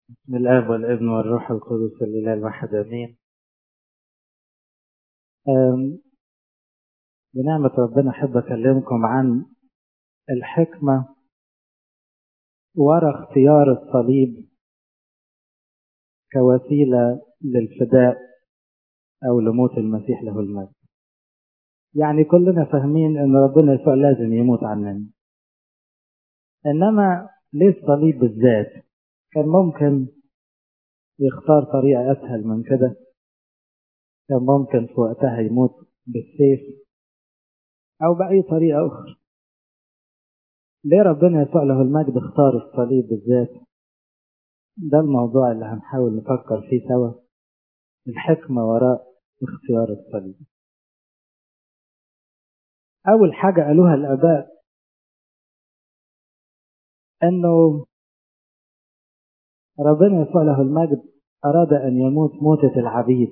بسم الآب والابن والروح القدس الإله الواحد آمين أم، بنعمة ربنا أحب أكلمكم عن الحكمة ورا اختيار الصليب كوسيلة للفداء أو لموت المسيح له المجد يعني كلنا فاهمين أن ربنا يسوع لازم يموت عننا إنما ليه الصليب بالذات كان ممكن يختار طريقة أسهل من كده كان ممكن في وقتها يموت بالسيف أو بأي طريقة أخرى ليه ربنا يسوع له المجد اختار الصليب بالذات ده الموضوع اللي هنحاول نفكر فيه سوا الحكمة وراء اختيار الصليب أول حاجة قالوها الآباء أنه ربنا يسوع له المجد أراد أن يموت موتة العبيد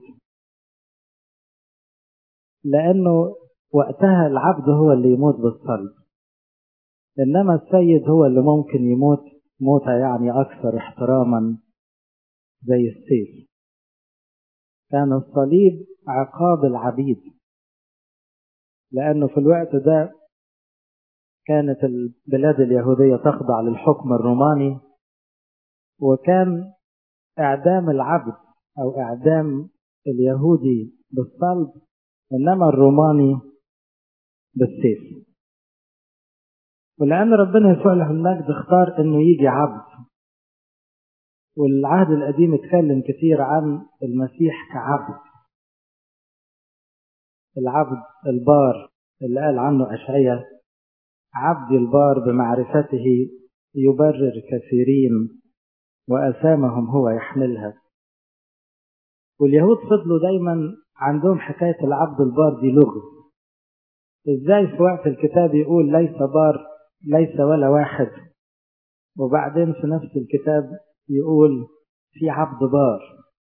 لأنه وقتها العبد هو اللي يموت بالصلب إنما السيد هو اللي ممكن يموت موتة يعني أكثر احتراما زي السيف كان الصليب عقاب العبيد لأنه في الوقت ده كانت البلاد اليهودية تخضع للحكم الروماني وكان إعدام العبد أو إعدام اليهودي بالصلب إنما الروماني بالسيف ولأن ربنا يسوع له المجد اختار إنه يجي عبد والعهد القديم اتكلم كتير عن المسيح كعبد العبد البار اللي قال عنه أشعية عبدي البار بمعرفته يبرر كثيرين وأسامهم هو يحملها واليهود فضلوا دايما عندهم حكاية العبد البار دي لغز ازاي في وقت الكتاب يقول ليس بار ليس ولا واحد وبعدين في نفس الكتاب يقول في عبد بار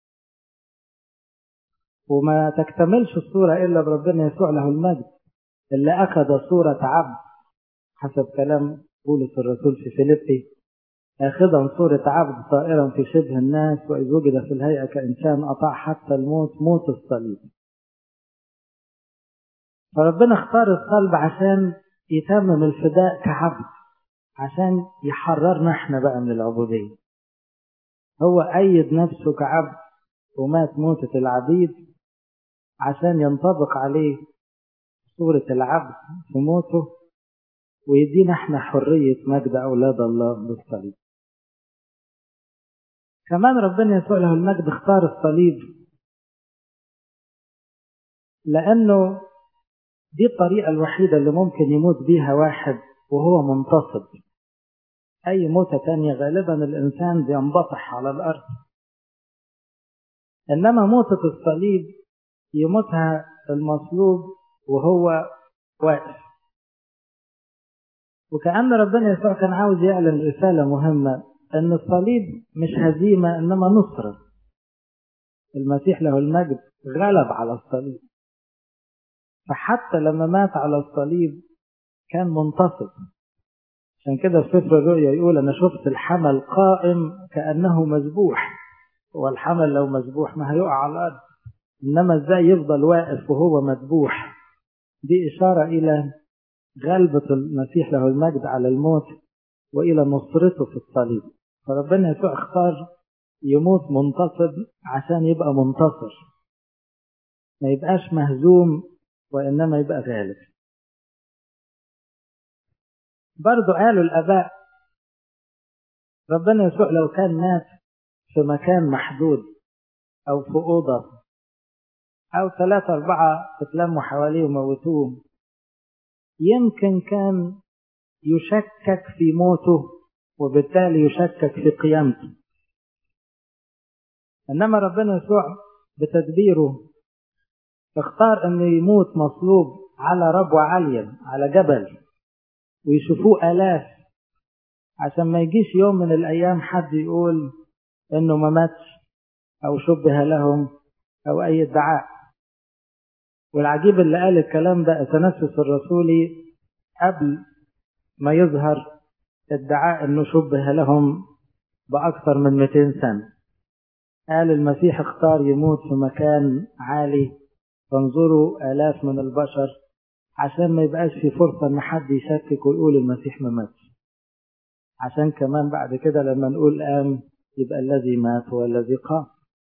وما تكتملش الصورة إلا بربنا يسوع له المجد اللي أخذ صورة عبد حسب كلام بولس الرسول في فيليبي آخذا صورة عبد طائرا في شبه الناس وإذ وجد في الهيئة كإنسان أطاع حتى الموت موت الصليب فربنا اختار الصلب عشان يتمم الفداء كعبد عشان يحررنا احنا بقى من العبودية هو أيد نفسه كعبد ومات موتة العبيد عشان ينطبق عليه صورة العبد في موته ويدينا احنا حرية مجد أولاد الله بالصليب كمان ربنا يسوع له المجد اختار الصليب لأنه دي الطريقة الوحيدة اللي ممكن يموت بيها واحد وهو منتصب أي موتة تانية غالبا الإنسان بينبطح على الأرض إنما موتة الصليب يموتها المصلوب وهو واقف وكأن ربنا يسوع كان عاوز يعلن رسالة مهمة أن الصليب مش هزيمة إنما نصرة المسيح له المجد غلب على الصليب فحتى لما مات على الصليب كان منتصب عشان كده في سفر الرؤيا يقول أنا شفت الحمل قائم كأنه مذبوح هو الحمل لو مذبوح ما هيقع على الأرض إنما إزاي يفضل واقف وهو مذبوح دي إشارة إلى غلبة المسيح له المجد على الموت وإلى نصرته في الصليب فربنا يسوع اختار يموت منتصب عشان يبقى منتصر ما يبقاش مهزوم وإنما يبقى غالب برضو قالوا الآباء ربنا يسوع لو كان مات في مكان محدود أو في أوضة أو ثلاثة أربعة اتلموا حواليه وموتوه يمكن كان يشكك في موته وبالتالي يشكك في قيامته إنما ربنا يسوع بتدبيره اختار أنه يموت مصلوب على ربوة عالية على جبل ويشوفوه آلاف عشان ما يجيش يوم من الأيام حد يقول إنه ما ماتش أو شبه لهم أو أي ادعاء والعجيب اللي قال الكلام ده أتنفس الرسولي قبل ما يظهر ادعاء انه شبه لهم بأكثر من 200 سنة قال المسيح اختار يموت في مكان عالي تنظروا آلاف من البشر عشان ما يبقاش في فرصة إن حد يشكك ويقول المسيح ما ماتش عشان كمان بعد كده لما نقول قام يبقى الذي مات هو الذي قام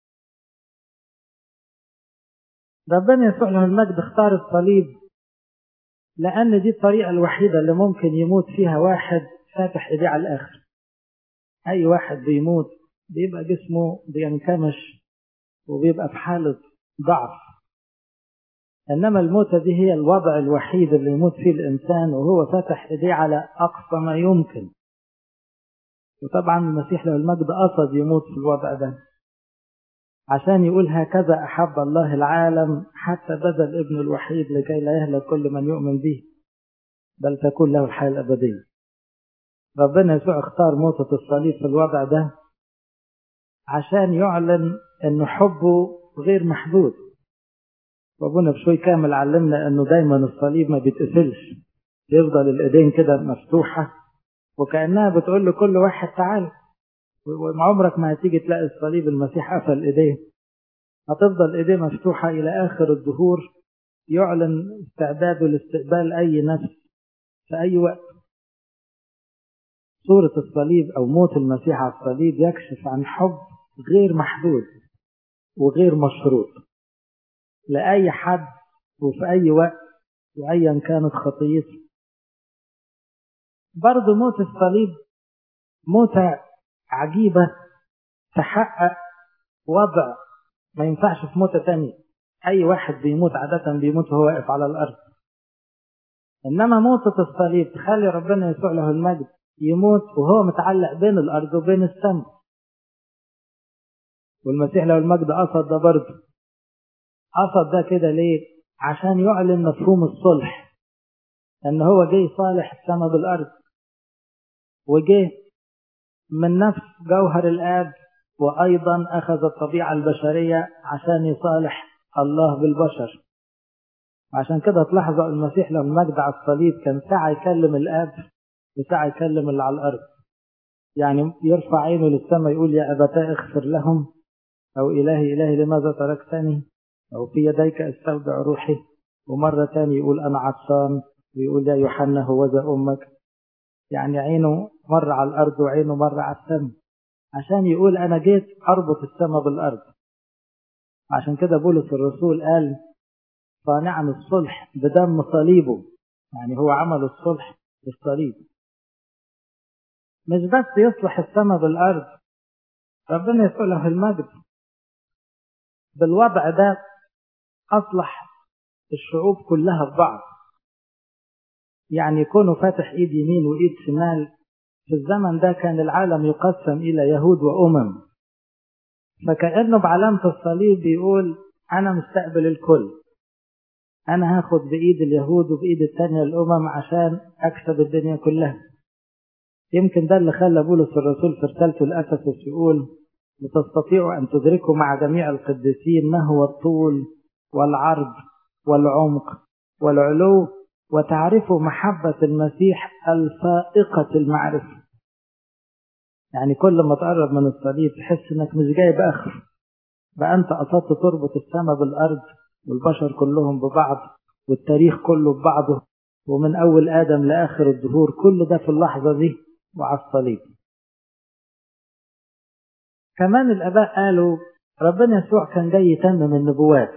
ربنا يسوع له المجد اختار الصليب لأن دي الطريقة الوحيدة اللي ممكن يموت فيها واحد فاتح ايديه على الآخر أي واحد بيموت بيبقى جسمه بينكمش وبيبقى في حالة ضعف إنما الموتة دي هي الوضع الوحيد اللي يموت فيه الإنسان وهو فاتح إيديه على أقصى ما يمكن وطبعا المسيح له المجد قصد يموت في الوضع ده عشان يقول هكذا أحب الله العالم حتى بذل ابنه الوحيد لكي لا يهلك كل من يؤمن به بل تكون له الحياة الأبدية ربنا يسوع اختار موتة الصليب في الوضع ده عشان يعلن أن حبه غير محدود وابونا بشوي كامل علمنا أنه دايما الصليب ما بيتقفلش يفضل الإيدين كده مفتوحة وكأنها بتقول لكل واحد تعال وعمرك ما هتيجي تلاقي الصليب المسيح قفل ايديه هتفضل ايديه مفتوحة الى اخر الدهور يعلن استعداده لاستقبال اي نفس في اي وقت صورة الصليب او موت المسيح على الصليب يكشف عن حب غير محدود وغير مشروط لأي حد وفي أي وقت وأيا كانت خطيته برضه موت الصليب موتة عجيبة تحقق وضع ما ينفعش في موتة تانية أي واحد بيموت عادة بيموت وهو واقف على الأرض إنما موتة الصليب تخلي ربنا يسوع له المجد يموت وهو متعلق بين الأرض وبين السماء والمسيح له المجد قصد ده برضه قصد ده كده ليه؟ عشان يعلن مفهوم الصلح ان هو جه صالح السماء بالارض وجه من نفس جوهر الاب وايضا اخذ الطبيعه البشريه عشان يصالح الله بالبشر عشان كده تلاحظوا المسيح لما المجد على الصليب كان ساعه يكلم الاب وساعه يكلم اللي على الارض يعني يرفع عينه للسماء يقول يا ابتاه اغفر لهم او الهي الهي لماذا تركتني أو في يديك استودع روحي ومرة تاني يقول أنا عطشان ويقول يا يوحنا هو ذا أمك يعني عينه مرة على الأرض وعينه مرة على السماء عشان يقول أنا جيت أربط السماء بالأرض عشان كده بولس الرسول قال صانعا الصلح بدم صليبه يعني هو عمل الصلح بالصليب مش بس يصلح السماء بالأرض ربنا يسوع له المجد بالوضع ده أصلح الشعوب كلها في بعض يعني يكونوا فاتح إيد يمين وإيد شمال في الزمن ده كان العالم يقسم إلى يهود وأمم فكأنه بعلامة الصليب بيقول أنا مستقبل الكل أنا هاخد بإيد اليهود وبإيد التانية الأمم عشان أكسب الدنيا كلها يمكن ده اللي خلى بولس الرسول في رسالته لأفسس يقول لتستطيعوا أن تدركوا مع جميع القديسين ما هو الطول والعرض والعمق والعلو وتعرفوا محبة المسيح الفائقة المعرفة يعني كل ما تقرب من الصليب تحس انك مش جايب اخر بقى انت قصدت تربط السماء بالارض والبشر كلهم ببعض والتاريخ كله ببعضه ومن اول ادم لاخر الدهور كل ده في اللحظة دي وعلى الصليب كمان الاباء قالوا ربنا يسوع كان جاي يتمم النبوات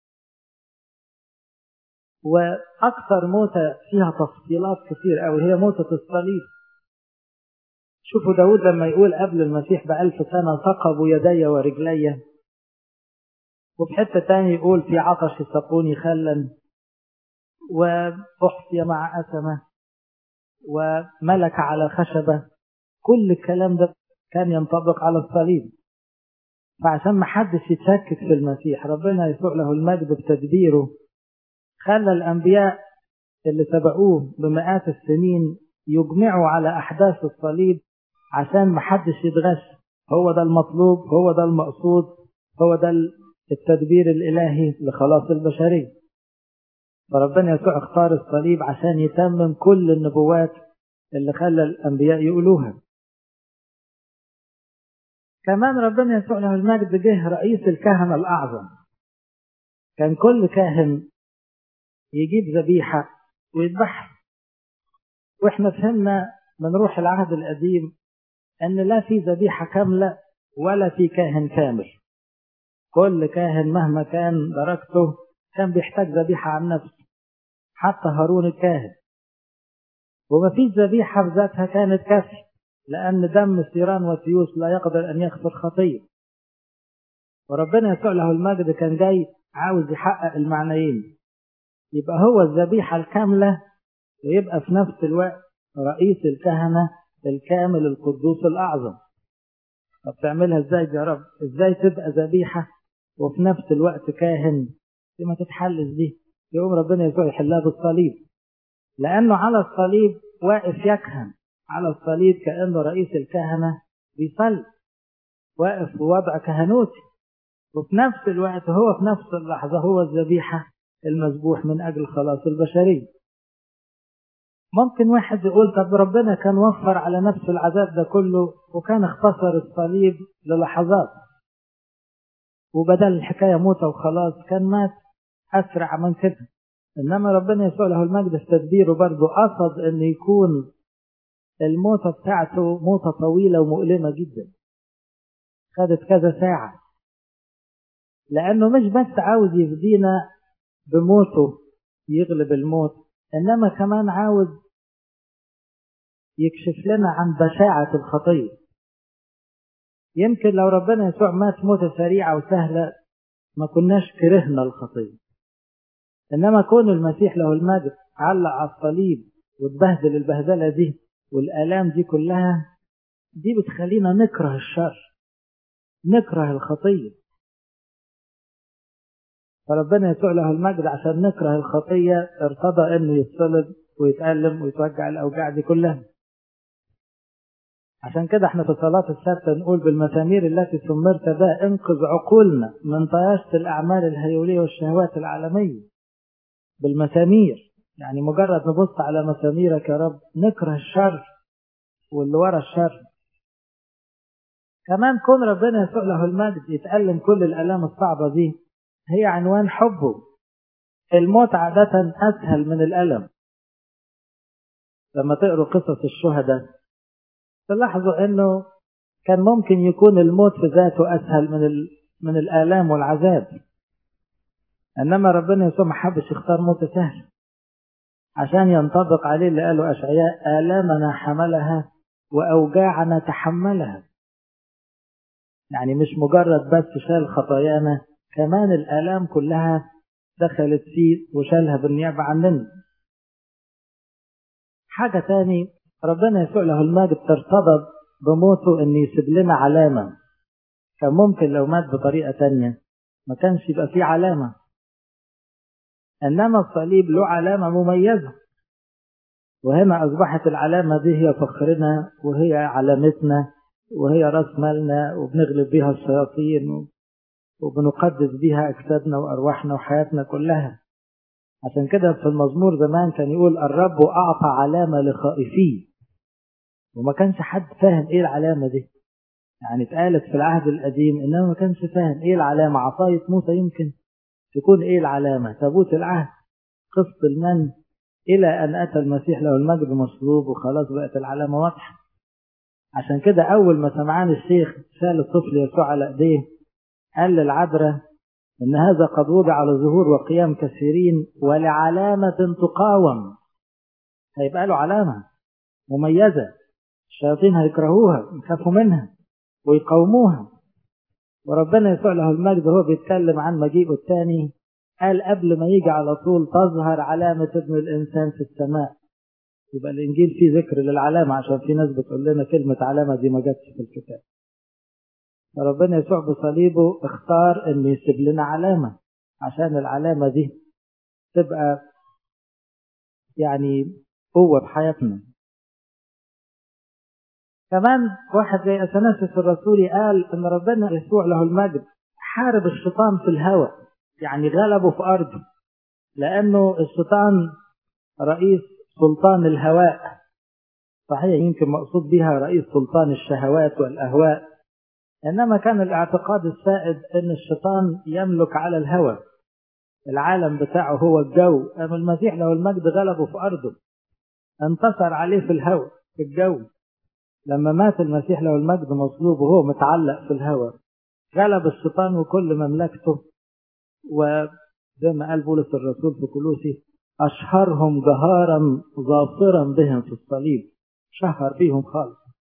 واكثر موتة فيها تفصيلات كتير قوي هي موتة الصليب شوفوا داود لما يقول قبل المسيح بألف سنة ثقبوا يدي ورجلي وفي حتة تاني يقول في عطش سقوني خلا وأحصي مع أسمة وملك على خشبة كل الكلام ده كان ينطبق على الصليب فعشان ما حدش يتشكك في المسيح ربنا يسوع له المجد بتدبيره خلى الأنبياء اللي سبقوه بمئات السنين يجمعوا على أحداث الصليب عشان ما حدش يتغش هو ده المطلوب هو ده المقصود هو ده التدبير الإلهي لخلاص البشرية فربنا يسوع اختار الصليب عشان يتمم كل النبوات اللي خلى الأنبياء يقولوها كمان ربنا يسوع له المجد جه رئيس الكهنة الأعظم كان كل كاهن يجيب ذبيحة ويذبحها واحنا فهمنا من روح العهد القديم ان لا في ذبيحة كاملة ولا في كاهن كامل كل كاهن مهما كان درجته كان بيحتاج ذبيحة عن نفسه حتى هارون الكاهن وما فيش ذبيحة بذاتها كانت كافية لأن دم سيران وتيوس لا يقدر أن يغفر خطية وربنا يسوع له المجد كان جاي عاوز يحقق المعنيين يبقى هو الذبيحة الكاملة ويبقى في نفس الوقت رئيس الكهنة الكامل القدوس الأعظم طب تعملها ازاي يا رب ازاي تبقى ذبيحة وفي نفس الوقت كاهن دي ما تتحلش دي يقوم ربنا يسوع يحلها بالصليب لأنه على الصليب واقف يكهن على الصليب كأنه رئيس الكهنة بيصلي واقف في وضع كهنوتي وفي نفس الوقت هو في نفس اللحظة هو الذبيحة المذبوح من أجل خلاص البشرية ممكن واحد يقول طب ربنا كان وفر على نفسه العذاب ده كله وكان اختصر الصليب للحظات وبدل الحكاية موتة وخلاص كان مات أسرع من كده إنما ربنا يسوع له المجد في تدبيره برضه قصد إن يكون الموتة بتاعته موتة طويلة ومؤلمة جدا خدت كذا ساعة لأنه مش بس عاوز يفدينا بموته يغلب الموت إنما كمان عاوز يكشف لنا عن بشاعة الخطية يمكن لو ربنا يسوع مات موتة سريعة وسهلة ما كناش كرهنا الخطية إنما كون المسيح له المجد علق على الصليب وتبهدل البهدلة دي والآلام دي كلها دي بتخلينا نكره الشر نكره الخطية فربنا يسوع له المجد عشان نكره الخطية ارتضى انه يتصلب ويتألم ويتوجع الأوجاع دي كلها عشان كده احنا في صلاة السبت نقول بالمسامير التي سمرت بها انقذ عقولنا من طياشة الأعمال الهيولية والشهوات العالمية بالمسامير يعني مجرد نبص على مساميرك يا رب نكره الشر واللي ورا الشر كمان كون ربنا يسوع له المجد يتألم كل الآلام الصعبة دي هي عنوان حبه الموت عادة أسهل من الألم لما تقروا قصص الشهداء تلاحظوا أنه كان ممكن يكون الموت في ذاته أسهل من ال... من الآلام والعذاب إنما ربنا يسوع ما حبش يختار موت سهل عشان ينطبق عليه اللي قاله أشعياء آلامنا حملها وأوجاعنا تحملها يعني مش مجرد بس شال خطايانا كمان الآلام كلها دخلت فيه وشالها بالنيابة عننا حاجة تاني ربنا يسوع له المجد ترتبط بموته ان يسيب لنا علامة كان ممكن لو مات بطريقة تانية ما كانش يبقى فيه علامة انما الصليب له علامة مميزة وهنا اصبحت العلامة دي هي فخرنا وهي علامتنا وهي راس مالنا وبنغلب بيها الشياطين وبنقدس بيها أجسادنا وأرواحنا وحياتنا كلها عشان كده في المزمور زمان كان يقول الرب أعطى علامة لخائفيه وما كانش حد فاهم إيه العلامة دي يعني اتقالت في العهد القديم إنما ما كانش فاهم إيه العلامة عصاية موسى يمكن تكون إيه العلامة تابوت العهد قسط المن إلى أن أتى المسيح له المجد مصلوب وخلاص بقت العلامة واضحة عشان كده أول ما سمعان الشيخ شال الطفل يسوع على إيديه قال للعذراء إن هذا قد وضع لظهور وقيام كثيرين ولعلامة تقاوم هيبقى له علامة مميزة الشياطين هيكرهوها يخافوا منها ويقاوموها وربنا يسوع له المجد هو بيتكلم عن مجيئه الثاني قال قبل ما يجي على طول تظهر علامة ابن الإنسان في السماء يبقى الإنجيل فيه ذكر للعلامة عشان في ناس بتقول لنا كلمة علامة دي ما جاتش في الكتاب فربنا يسوع بصليبه اختار ان يسيب لنا علامة عشان العلامة دي تبقى يعني قوة بحياتنا كمان واحد زي أثناسيس الرسولي قال ان ربنا يسوع له المجد حارب الشيطان في الهوى يعني غلبه في أرضه لأنه الشيطان رئيس سلطان الهواء صحيح يمكن مقصود بها رئيس سلطان الشهوات والأهواء إنما كان الاعتقاد السائد إن الشيطان يملك على الهوى العالم بتاعه هو الجو أما المسيح له المجد غلبه في أرضه انتصر عليه في الهوى في الجو لما مات المسيح له المجد مصلوب وهو متعلق في الهوى غلب الشيطان وكل مملكته وزي ما قال بولس الرسول في كلوسي أشهرهم جهارا ظافرا بهم في الصليب شهر بيهم خالص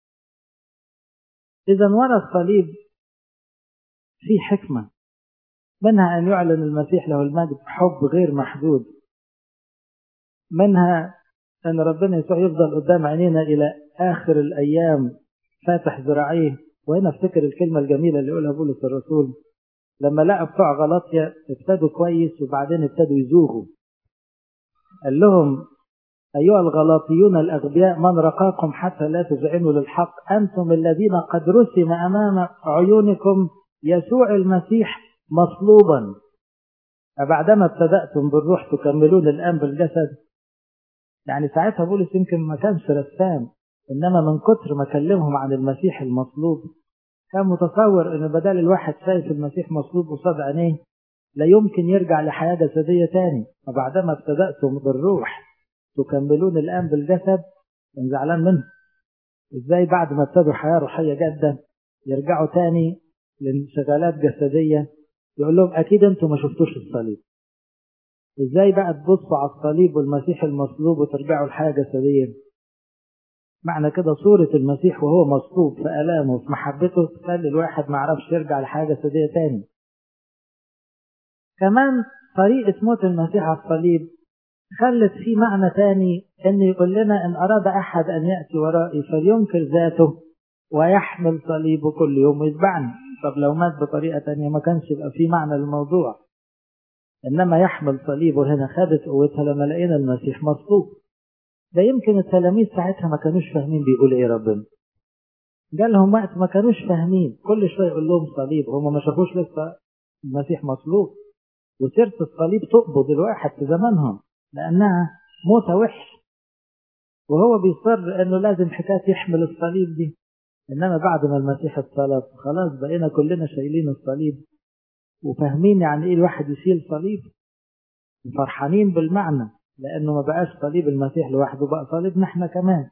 إذا ورا الصليب في حكمة منها أن يعلن المسيح له المجد حب غير محدود منها أن ربنا يسوع يفضل قدام عينينا إلى آخر الأيام فاتح ذراعيه وهنا افتكر الكلمة الجميلة اللي يقولها بولس الرسول لما لقى بتوع غلطية ابتدوا كويس وبعدين ابتدوا يزوغوا قال لهم أيها الغلاطيون الأغبياء من رقاكم حتى لا تذعنوا للحق أنتم الذين قد رسم أمام عيونكم يسوع المسيح مصلوبا أبعدما ابتدأتم بالروح تكملون الآن بالجسد يعني ساعتها بولس يمكن ما كانش رسام إنما من كتر ما كلمهم عن المسيح المصلوب كان متصور إن بدل الواحد شايف المسيح مصلوب قصاد عينيه لا يمكن يرجع لحياة جسدية تاني وبعدما ابتدأتم بالروح تكملون الآن بالجسد كان زعلان منه إزاي بعد ما ابتدوا حياة روحية جدا يرجعوا تاني لانشغالات جسدية يقول لهم أكيد أنتم ما شفتوش الصليب إزاي بقى تبصوا على الصليب والمسيح المصلوب وترجعوا لحياة جسدية معنى كده صورة المسيح وهو مصلوب في ألامه وفي محبته تخلي الواحد ما عرفش يرجع لحاجة جسدية تاني كمان طريقة موت المسيح على الصليب خلت في معنى تاني ان يقول لنا ان اراد احد ان ياتي ورائي فلينكر ذاته ويحمل صليبه كل يوم ويتبعني طب لو مات بطريقه تانية ما كانش يبقى في معنى للموضوع انما يحمل صليبه هنا خدت قوتها لما لقينا المسيح مصلوب ده يمكن التلاميذ ساعتها ما كانوش فاهمين بيقول ايه ربنا جالهم وقت ما كانوش فاهمين كل شويه يقول لهم صليب هم ما شافوش لسه المسيح مصلوب وسيره الصليب تقبض الواحد في زمانهم لأنها موتة وحش وهو بيصر أنه لازم حكاية يحمل الصليب دي إنما بعد ما المسيح اتصلب خلاص بقينا كلنا شايلين الصليب وفاهمين يعني إيه الواحد يشيل صليب فرحانين بالمعنى لأنه ما بقاش صليب المسيح لوحده بقى صليبنا احنا كمان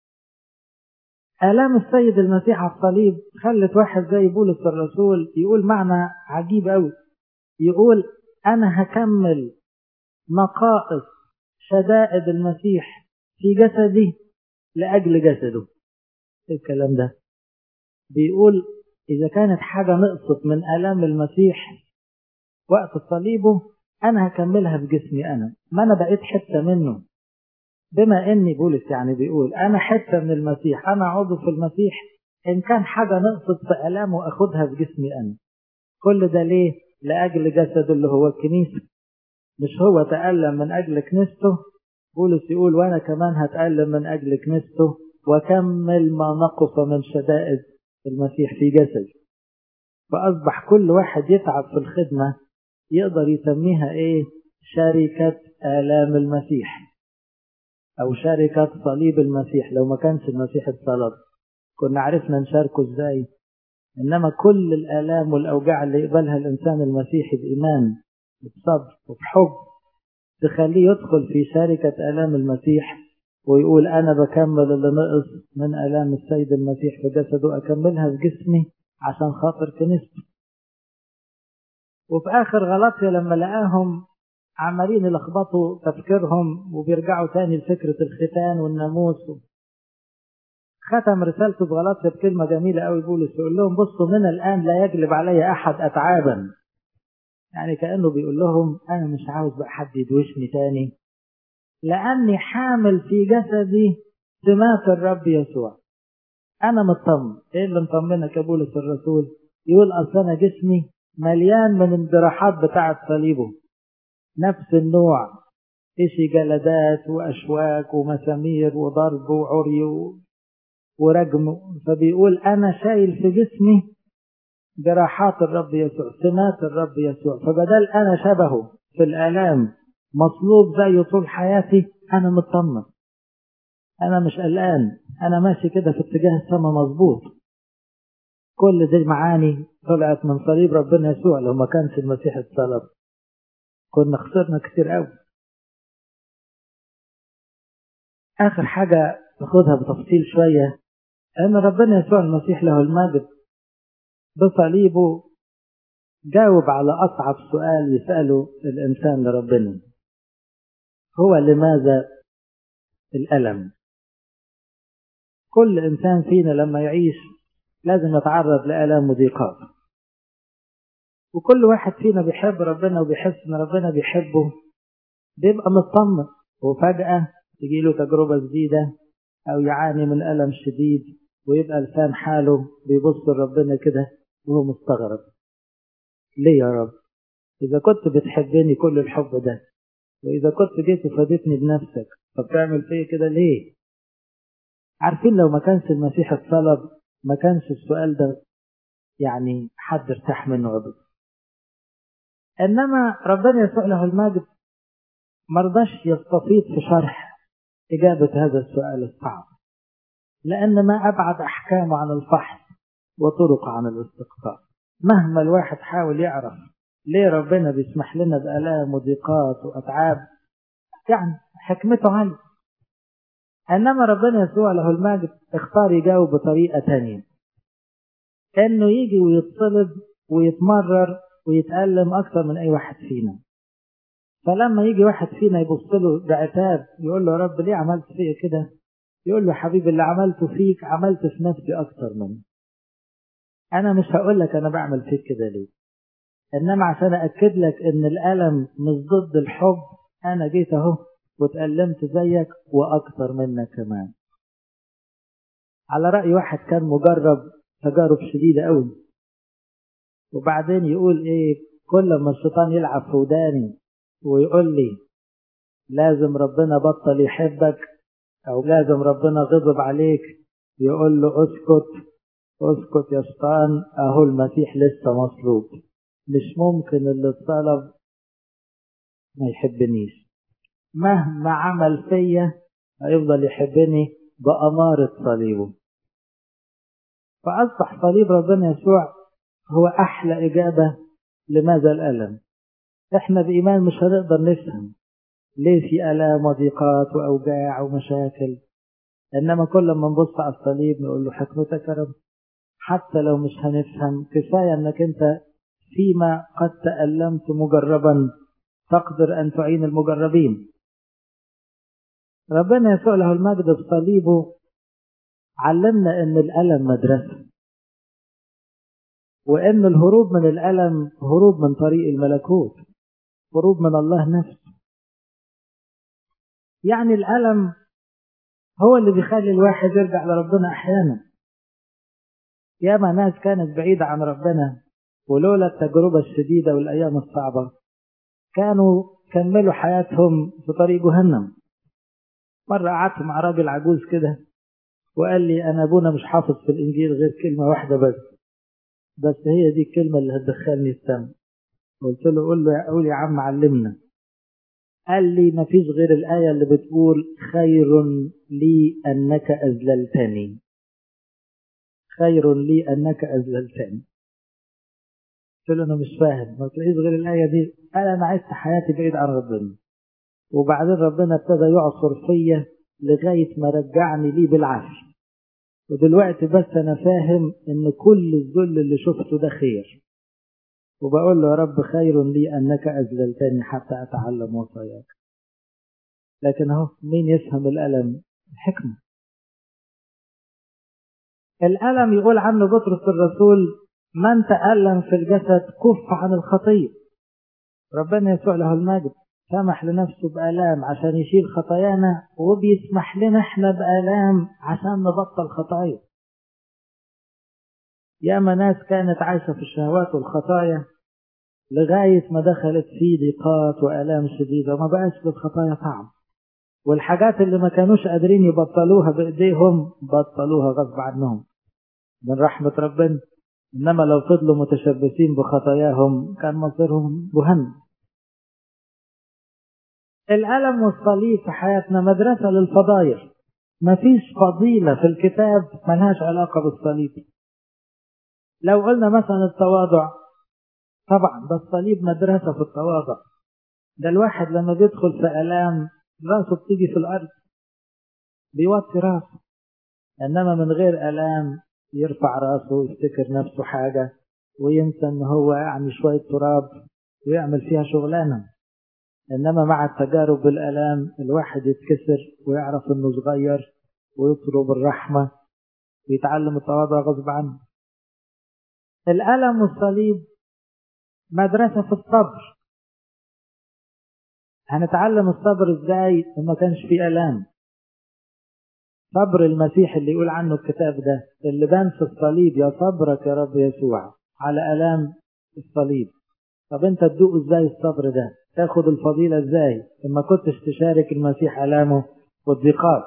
آلام السيد المسيح على الصليب خلت واحد زي بولس الرسول يقول معنى عجيب أوي يقول أنا هكمل نقائص شدائد المسيح في جسدي لأجل جسده ايه الكلام ده بيقول إذا كانت حاجة نقصت من آلام المسيح وقت صليبه أنا هكملها في جسمي أنا ما أنا بقيت حتة منه بما إني بولس يعني بيقول أنا حتة من المسيح أنا عضو في المسيح إن كان حاجة نقصت في آلامه أخدها في جسمي أنا كل ده ليه؟ لأجل جسده اللي هو الكنيسة مش هو تألم من أجل كنيسته بولس يقول وأنا كمان هتألم من أجل كنيسته وكمل ما نقص من شدائد المسيح في جسدي فأصبح كل واحد يتعب في الخدمة يقدر يسميها إيه شركة آلام المسيح أو شركة صليب المسيح لو ما كانش المسيح اتصلب كنا عرفنا نشاركه إزاي إنما كل الآلام والأوجاع اللي يقبلها الإنسان المسيحي بإيمان بصبر وبحب تخليه يدخل في شركة آلام المسيح ويقول أنا بكمل اللي نقص من آلام السيد المسيح في جسده أكملها في جسمي عشان خاطر كنيسته وفي آخر غلطية لما لقاهم عمالين يلخبطوا تفكيرهم وبيرجعوا تاني لفكرة الختان والناموس ختم رسالته بغلطية بكلمة جميلة قوي بولس يقول لهم بصوا من الآن لا يجلب علي أحد أتعابا يعني كأنه بيقول لهم أنا مش عاوز بقى حد يدوشني تاني لأني حامل في جسدي سمات الرب يسوع أنا مطمن إيه اللي مطمنك يا بولس الرسول يقول أصل أنا جسمي مليان من الجراحات بتاعة صليبه نفس النوع إشي جلدات وأشواك ومسامير وضرب وعري ورجم فبيقول أنا شايل في جسمي جراحات الرب يسوع سمات الرب يسوع فبدل أنا شبهه في الآلام مصلوب زيه طول حياتي أنا مطمن أنا مش قلقان أنا ماشي كده في اتجاه السماء مظبوط كل دي معاني طلعت من صليب ربنا يسوع لو ما كانش المسيح اتصلب كنا خسرنا كتير قوي آخر حاجة ناخدها بتفصيل شوية أن ربنا يسوع المسيح له المجد بصليبه جاوب على أصعب سؤال يسأله الإنسان لربنا هو لماذا الألم كل إنسان فينا لما يعيش لازم يتعرض لآلام وضيقات وكل واحد فينا بيحب ربنا وبيحس إن ربنا بيحبه بيبقى مطمن وفجأة تجي له تجربة جديدة أو يعاني من ألم شديد ويبقى لسان حاله بيبص لربنا كده وهو مستغرب ليه يا رب إذا كنت بتحبني كل الحب ده وإذا كنت جيت وفادتني بنفسك طب تعمل فيا كده ليه عارفين لو ما كانش المسيح اتصلب ما كانش السؤال ده يعني حد ارتاح منه أبدا إنما ربنا يسوع له المجد مرضاش يستفيض في شرح إجابة هذا السؤال الصعب لأن ما أبعد أحكامه عن الفحص وطرق عن الاستقصاء مهما الواحد حاول يعرف ليه ربنا بيسمح لنا بآلام وضيقات وأتعاب يعني حكمته عالية إنما ربنا يسوع له المجد اختار يجاوب بطريقة تانية إنه يجي ويتصلب ويتمرر ويتألم أكثر من أي واحد فينا فلما يجي واحد فينا يبص له بعتاب يقول له يا رب ليه عملت فيا كده يقول له حبيبي اللي عملته فيك عملت في نفسي أكثر منه أنا مش هقول لك أنا بعمل فيك كده ليه إنما عشان أكد لك إن الألم مش ضد الحب أنا جيت أهو واتألمت زيك وأكثر منك كمان على رأي واحد كان مجرب تجارب شديدة قوي وبعدين يقول إيه كل ما الشيطان يلعب في وداني ويقول لي لازم ربنا بطل يحبك أو لازم ربنا غضب عليك يقول له اسكت اسكت يا شيطان اهو المسيح لسه مصلوب مش ممكن اللي اتصلب ما يحبنيش مهما عمل فيا هيفضل يحبني بأمارة صليبه فأصبح صليب ربنا يسوع هو أحلى إجابة لماذا الألم إحنا بإيمان مش هنقدر نفهم ليه في ألام وضيقات وأوجاع ومشاكل إنما كل ما نبص على الصليب نقول له حكمتك يا رب حتى لو مش هنفهم كفاية انك انت فيما قد تألمت مجربا تقدر ان تعين المجربين ربنا يسوع له المجد بصليبه علمنا ان الألم مدرسة وان الهروب من الألم هروب من طريق الملكوت هروب من الله نفسه يعني الألم هو اللي بيخلي الواحد يرجع لربنا أحيانا ياما ناس كانت بعيدة عن ربنا ولولا التجربة الشديدة والأيام الصعبة كانوا كملوا حياتهم في طريق جهنم مرة قعدت مع راجل عجوز كده وقال لي أنا أبونا مش حافظ في الإنجيل غير كلمة واحدة بس بس هي دي الكلمة اللي هتدخلني السما قلت له قول له قول يا عم علمنا قال لي مفيش غير الآية اللي بتقول خير لي أنك أذللتني خير لي أنك أذللتني قلت له أنا مش فاهم ما تلاقيش غير الآية دي قال أنا عشت حياتي بعيد عن ربنا وبعدين ربنا ابتدى يعصر فيا لغاية ما رجعني ليه بالعافية ودلوقتي بس أنا فاهم إن كل الذل اللي شفته ده خير وبقول له يا رب خير لي أنك أذللتني حتى أتعلم وصاياك لكن أهو مين يفهم الألم الحكمة الألم يقول عنه بطرس الرسول من تألم في الجسد كف عن الخطية ربنا يسوع له المجد سمح لنفسه بآلام عشان يشيل خطايانا وبيسمح لنا احنا بآلام عشان نبطل خطايا ياما ناس كانت عايشة في الشهوات والخطايا لغاية ما دخلت في ضيقات وآلام شديدة وما بقاش للخطايا طعم والحاجات اللي ما كانوش قادرين يبطلوها بإيديهم بطلوها غصب عنهم من رحمة ربنا إنما لو فضلوا متشبثين بخطاياهم كان مصيرهم جهنم الألم والصليب في حياتنا مدرسة للفضائل مفيش فضيلة في الكتاب ملهاش علاقة بالصليب لو قلنا مثلا التواضع طبعا ده الصليب مدرسة في التواضع ده الواحد لما بيدخل في آلام راسه بتيجي في الأرض بيوطي راسه إنما من غير آلام يرفع راسه ويفتكر نفسه حاجة وينسى إن هو يعني شوية تراب ويعمل فيها شغلانة إنما مع التجارب بالآلام الواحد يتكسر ويعرف إنه صغير ويطلب الرحمة ويتعلم التواضع غصب عنه الألم والصليب مدرسة في الصبر هنتعلم الصبر ازاي وما كانش فيه ألام صبر المسيح اللي يقول عنه الكتاب ده اللي بان في الصليب يا صبرك يا رب يسوع على ألام الصليب طب انت تدوق ازاي الصبر ده تاخد الفضيلة ازاي لما كنتش تشارك المسيح ألامه والضيقات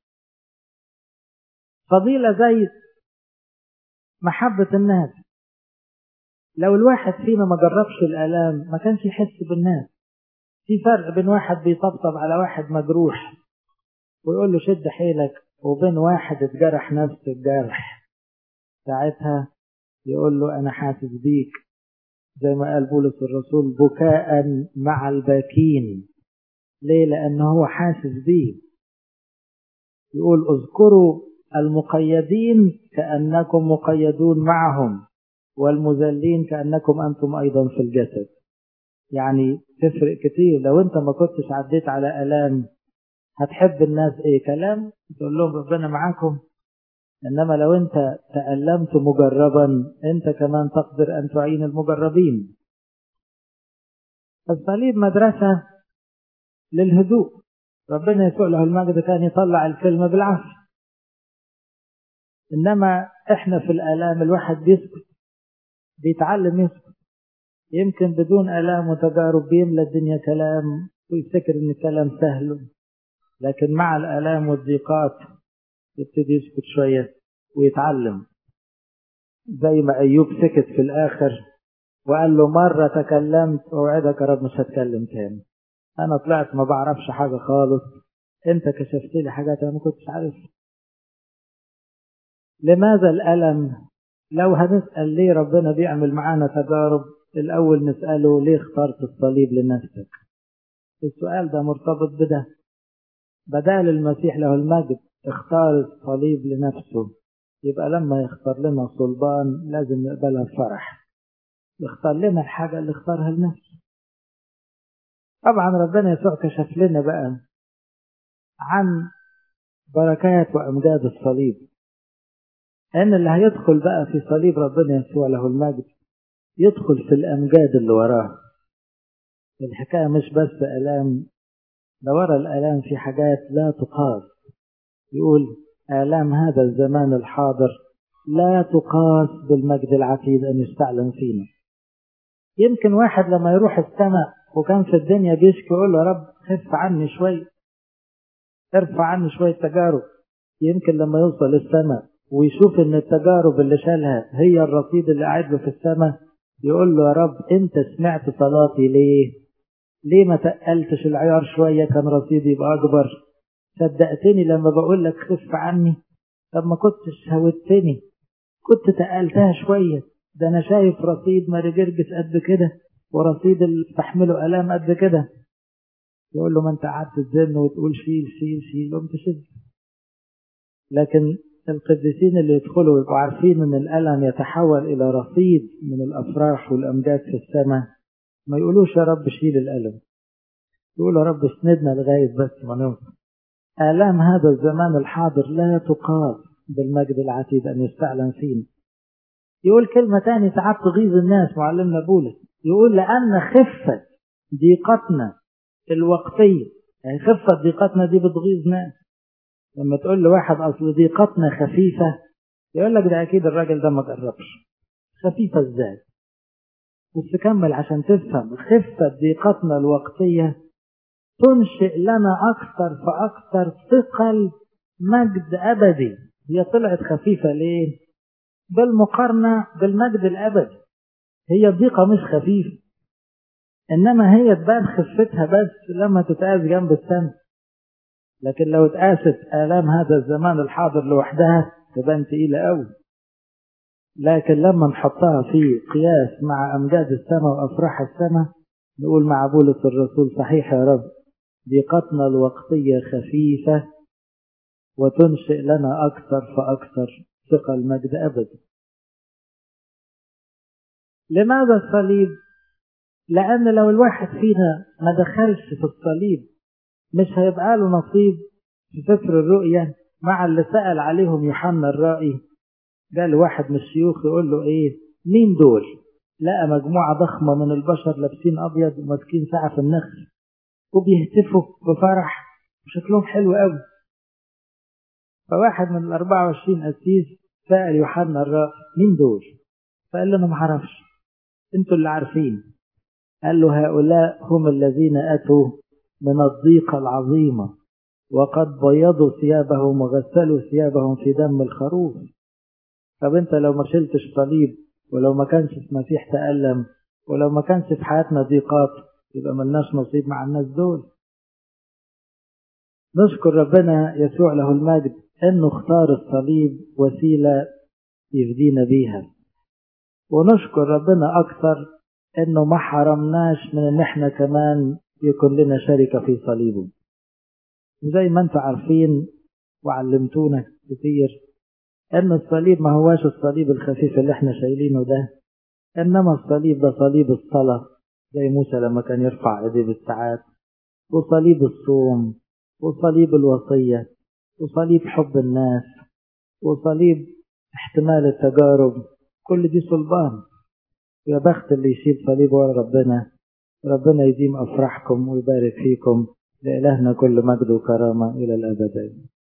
فضيلة زي محبة الناس لو الواحد فينا ما جربش الآلام ما كانش يحس بالناس في فرق بين واحد بيطبطب على واحد مجروح ويقول له شد حيلك وبين واحد اتجرح نفس الجرح ساعتها يقول له أنا حاسس بيك زي ما قال بولس الرسول بكاء مع الباكين ليه لأنه هو حاسس بيه يقول اذكروا المقيدين كأنكم مقيدون معهم والمذلين كأنكم أنتم أيضا في الجسد يعني تفرق كتير لو أنت ما كنتش عديت على ألام هتحب الناس إيه كلام تقول لهم ربنا معاكم إنما لو أنت تألمت مجربا أنت كمان تقدر أن تعين المجربين الصليب مدرسة للهدوء ربنا يسوع له المجد كان يطلع الكلمة بالعافية إنما إحنا في الآلام الواحد بيسكت بيتعلم يسكت يمكن بدون آلام وتجارب بيملى الدنيا كلام ويفتكر إن الكلام سهل لكن مع الآلام والضيقات يبتدي يسكت شوية ويتعلم زي ما أيوب سكت في الآخر وقال له مرة تكلمت أوعدك يا رب مش هتكلم تاني أنا طلعت ما بعرفش حاجة خالص أنت كشفت لي حاجات أنا ما كنتش عارفها لماذا الألم لو هنسأل ليه ربنا بيعمل معانا تجارب الأول نسأله ليه اخترت الصليب لنفسك السؤال ده مرتبط بده بدال المسيح له المجد اختار الصليب لنفسه يبقى لما يختار لنا صلبان لازم نقبلها بفرح يختار لنا الحاجة اللي اختارها لنفسه طبعا ربنا يسوع كشف لنا بقى عن بركات وأمجاد الصليب أن اللي هيدخل بقى في صليب ربنا يسوع له المجد يدخل في الأمجاد اللي وراه الحكاية مش بس ألام ده ورا الآلام في حاجات لا تقاس يقول آلام هذا الزمان الحاضر لا تقاس بالمجد العتيد أن يستعلن فينا يمكن واحد لما يروح السماء وكان في الدنيا بيشكي يقول له يا رب خف عني شوي ارفع عني شوية تجارب يمكن لما يوصل السماء ويشوف ان التجارب اللي شالها هي الرصيد اللي قاعد له في السماء يقول له يا رب انت سمعت صلاتي ليه ليه ما تقلتش العيار شوية كان رصيدي يبقى اكبر صدقتني لما بقول لك خف عني طب ما كنتش هودتني كنت تقلتها شوية ده انا شايف رصيد مارجرجس قد كده ورصيد اللي تحمله الام قد كده يقول له ما انت قعدت تزن وتقول شيل شيل شيل قمت شد لكن القديسين اللي يدخلوا يبقوا عارفين ان الالم يتحول الى رصيد من الافراح والامجاد في السماء ما يقولوش يا رب شيل الالم يقولوا يا رب اسندنا لغايه بس ما نوصل الام هذا الزمان الحاضر لا تقاس بالمجد العتيد ان يستعلن فينا يقول كلمة تاني ساعات تغيظ الناس معلمنا بولس يقول لأن خفة ضيقتنا الوقتية يعني خفة ضيقتنا دي بتغيظ ناس لما تقول لواحد أصل ضيقتنا خفيفة يقول لك ده أكيد الراجل ده ما جربش خفيفة إزاي بس كمل عشان تفهم خفة ضيقتنا الوقتية تنشئ لنا أكثر فأكثر ثقل مجد أبدي هي طلعت خفيفة ليه؟ بالمقارنة بالمجد الأبدي هي الضيقة مش خفيفة إنما هي تبان خفتها بس لما تتقاس جنب السنة لكن لو اتقاست آلام هذا الزمان الحاضر لوحدها تبان تقيلة قوي لكن لما نحطها في قياس مع أمجاد السماء وأفراح السماء نقول مع بولس الرسول صحيح يا رب ضيقتنا الوقتية خفيفة وتنشئ لنا أكثر فأكثر ثقة المجد أبدا لماذا الصليب؟ لأن لو الواحد فينا ما دخلش في الصليب مش هيبقى له نصيب في سفر الرؤيا مع اللي سأل عليهم يوحنا الرائي قال واحد من الشيوخ يقول له ايه مين دول لقى مجموعة ضخمة من البشر لابسين أبيض وماسكين ساعة في النخل وبيهتفوا بفرح وشكلهم حلو قوي فواحد من ال 24 قسيس سأل يوحنا الرائي مين دول؟ فقال له أنا ما أعرفش أنتوا اللي عارفين قال له هؤلاء هم الذين أتوا من الضيقة العظيمة وقد بيضوا ثيابهم وغسلوا ثيابهم في دم الخروف طب انت لو ما شلتش صليب ولو ما كانش المسيح تألم ولو ما كانش في حياتنا ضيقات يبقى ملناش نصيب مع الناس دول نشكر ربنا يسوع له المجد انه اختار الصليب وسيلة يفدينا بيها ونشكر ربنا اكثر انه ما حرمناش من ان احنا كمان يكون لنا شركة في صليبه زي ما انتم عارفين وعلمتونا كتير ان الصليب ما هواش الصليب الخفيف اللي احنا شايلينه ده انما الصليب ده صليب الصلاة زي موسى لما كان يرفع ايديه بالساعات وصليب الصوم وصليب الوصية وصليب حب الناس وصليب احتمال التجارب كل دي صلبان يا بخت اللي يشيل صليب ورا ربنا ربنا يديم أفراحكم ويبارك فيكم لإلهنا كل مجد وكرامة إلى الأبد